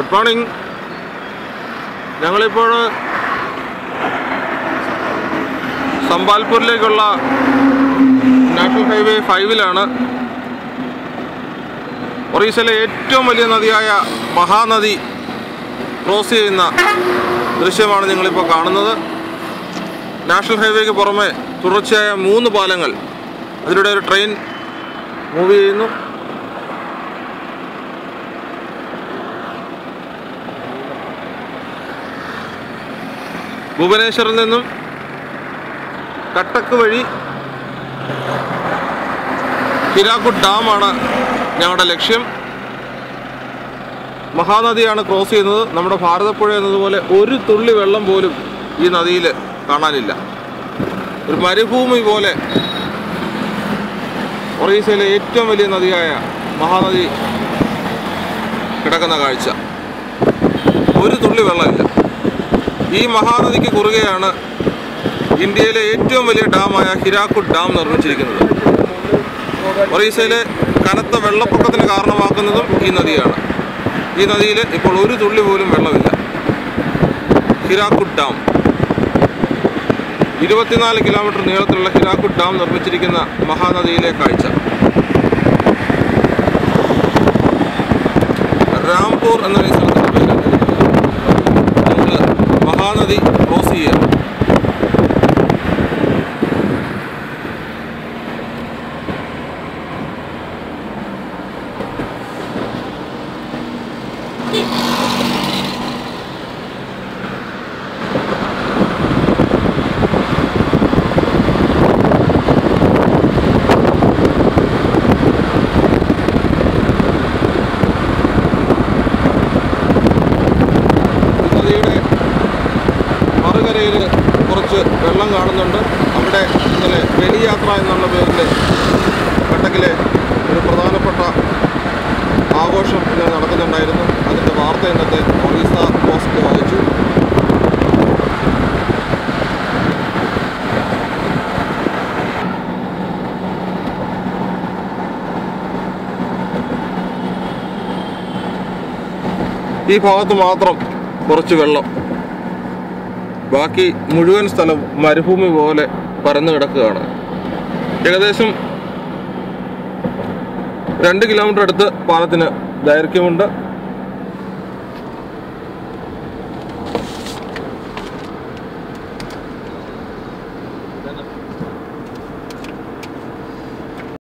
good morning ഞങ്ങളിപ്പോൾ സംബാൽപൂരിലേക്കുള്ള national highway ഫൈവിലാണ് ഒറീസയിലെ ഏറ്റവും വലിയ നദിയായ മഹാനദി ക്രോസ് ചെയ്യുന്ന ദൃശ്യമാണ് നിങ്ങളിപ്പോൾ കാണുന്നത് നാഷണൽ ഹൈവേക്ക് പുറമെ തുടർച്ചയായ മൂന്ന് പാലങ്ങൾ അതിലൂടെ ഒരു ട്രെയിൻ മൂവ് ചെയ്യുന്നു ഭുവനേശ്വറിൽ നിന്നും കട്ടക്ക് വഴി ഹിരാക്കുഡ് ഡാമാണ് ഞങ്ങളുടെ ലക്ഷ്യം മഹാനദിയാണ് ക്രോസ് ചെയ്യുന്നത് നമ്മുടെ ഭാരതപ്പുഴ എന്നതുപോലെ ഒരു തുള്ളി വെള്ളം പോലും ഈ നദിയിൽ കാണാനില്ല ഒരു മരുഭൂമി പോലെ ഒറീസയിലെ ഏറ്റവും വലിയ നദിയായ മഹാനദി കിടക്കുന്ന കാഴ്ച ഒരു തുള്ളി വെള്ളമില്ല ഈ മഹാനദിക്ക് കുറുകെയാണ് ഇന്ത്യയിലെ ഏറ്റവും വലിയ ഡാമായ ഹിരാക്കുഡ് ഡാം നിർമ്മിച്ചിരിക്കുന്നത് ഒറീസയിലെ കനത്ത വെള്ളപ്പൊക്കത്തിന് കാരണമാക്കുന്നതും ഈ നദിയാണ് ഈ നദിയിൽ ഇപ്പോൾ ഒരു തുള്ളി പോലും വെള്ളമില്ല ഹിരാക്കുഡ് ഡാം ഇരുപത്തിനാല് കിലോമീറ്റർ നീളത്തിലുള്ള ഹിരാക്കുഡ് ഡാം നിർമ്മിച്ചിരിക്കുന്ന മഹാനദിയിലെ കാഴ്ച രാംപൂർ എന്ന ഈ സ്ഥലത്തിന്റെ പേരാണ് നമുക്ക് മഹാനദി ക്രോസ് ചെയ്യാം നദിയുടെ മറുകരയിൽ കുറച്ച് വെള്ളം കാണുന്നുണ്ട് അവിടെ ഇന്നലെ വെലിയാത്ര എന്നുള്ള പേരിൽ കട്ടക്കിലെ ഒരു പ്രധാനപ്പെട്ട ആഘോഷം ഇന്നലെ നടക്കുന്നുണ്ടായിരുന്നു അതിൻ്റെ വാർത്ത ഇന്നത്തെ ഒറീസ പോസ്റ്റ് വായിച്ചു ഈ ഭാഗത്ത് മാത്രം കുറച്ച് വെള്ളം ബാക്കി മുഴുവൻ സ്ഥലം മരുഭൂമി പോലെ പരന്നു കിടക്കുകയാണ് ഏകദേശം രണ്ട് കിലോമീറ്റർ അടുത്ത് പാലത്തിന് ദൈർഘ്യമുണ്ട്